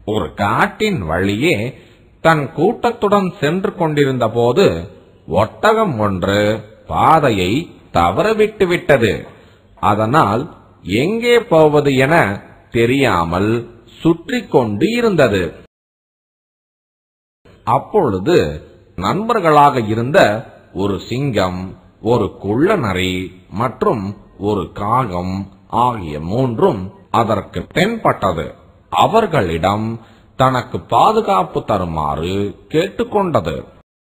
ஒரு காட்டின் வழியே தன் கூட்டத்துடன் சென்று கொண்டிருந்த போது ஒட்டகம் ஒன்று பாதையை தவறவிட்டு விட்டது அதனால் எங்கே போவது என தெரியாமல் சுற்றி கொண்டு இருந்தது அப்பொழுது நண்பர்களாக இருந்த ஒரு சிங்கம் ஒரு குள்ளநரி மற்றும் ஒரு காகம் ஆகிய மூன்றும் அதற்கு தென்பட்டது அவர்களிடம் தனக்கு பாதுகாப்பு தருமாறு கேட்டுக்கொண்டது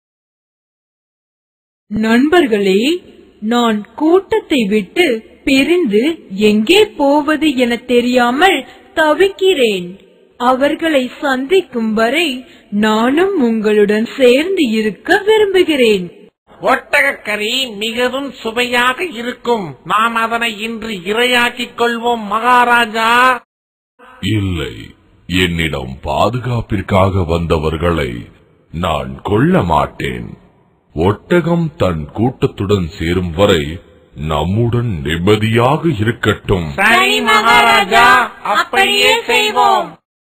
நண்பர்களே நான் கூட்டத்தை விட்டு பிரிந்து எங்கே போவது என தெரியாமல் தவிக்கிறேன் அவர்களை சந்திக்கும் வரை நானும் உங்களுடன் சேர்ந்து இருக்க விரும்புகிறேன் ஒட்டகக்கறி மிகவும் சுவையாக இருக்கும் நாம் அதனை இன்று இரையாக்கிக் கொள்வோம் மகாராஜா இல்லை என்னிடம் பாதுகாப்பிற்காக வந்தவர்களை நான் கொல்ல மாட்டேன் ஒட்டகம் தன் கூட்டத்துடன் சேரும் வரை நம்முடன் நிம்மதியாக இருக்கட்டும் சரி மகாராஜா அப்படியே செய்வோம்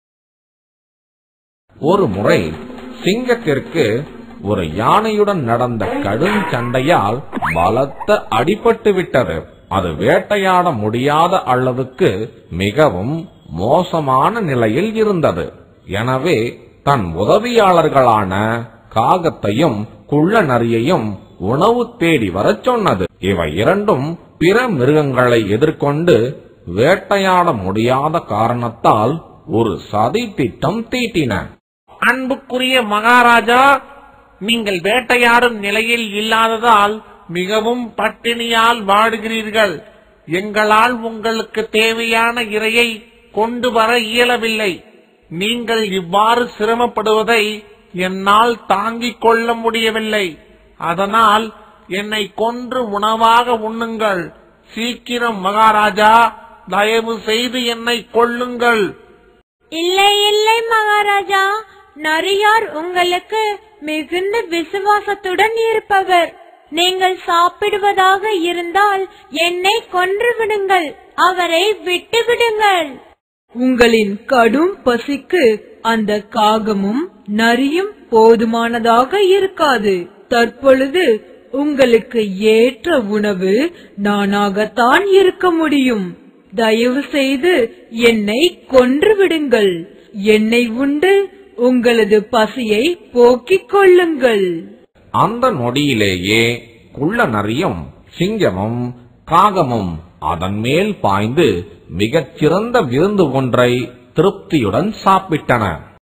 ஒரு முறை சிங்கத்திற்கு ஒரு யானையுடன் நடந்த கடும் சண்டையால் பலத்த அடிபட்டு விட்டது அது வேட்டையாட முடியாத அளவுக்கு மிகவும் மோசமான நிலையில் இருந்தது எனவே தன் உதவியாளர்களான காகத்தையும் குள்ள நரியையும் உணவு தேடி வரச் சொன்னது இவை இரண்டும் பிற மிருகங்களை எதிர்கொண்டு வேட்டையாட முடியாத காரணத்தால் ஒரு சதி திட்டம் தீட்டின அன்புக்குரிய மகாராஜா நீங்கள் வேட்டையாடும் நிலையில் இல்லாததால் மிகவும் பட்டினியால் வாடுகிறீர்கள் எங்களால் உங்களுக்கு தேவையான இரையை கொண்டு வர இயலவில்லை நீங்கள் இவ்வாறு சிரமப்படுவதை என்னால் தாங்கிக் கொள்ள முடியவில்லை அதனால் என்னை கொன்று உணவாக உண்ணுங்கள் சீக்கிரம் மகாராஜா தயவு செய்து என்னை கொல்லுங்கள் இல்லை இல்லை மகாராஜா நரியார் உங்களுக்கு மிகுந்த விசுவாசத்துடன் இருப்பவர் நீங்கள் சாப்பிடுவதாக இருந்தால் என்னை கொன்று விடுங்கள் அவரை விட்டு விடுங்கள் உங்களின் கடும் பசிக்கு அந்த காகமும் நரியும் போதுமானதாக இருக்காது தற்பொழுது உங்களுக்கு ஏற்ற உணவு நானாகத்தான் இருக்க முடியும் தயவு செய்து என்னை கொன்று விடுங்கள் என்னை உண்டு உங்களது பசியை போக்கிக் கொள்ளுங்கள் அந்த நொடியிலேயே குள்ள நரியும் சிங்கமும் காகமும் அதன் மேல் பாய்ந்து மிகச்சிறந்த விருந்து ஒன்றை திருப்தியுடன் சாப்பிட்டன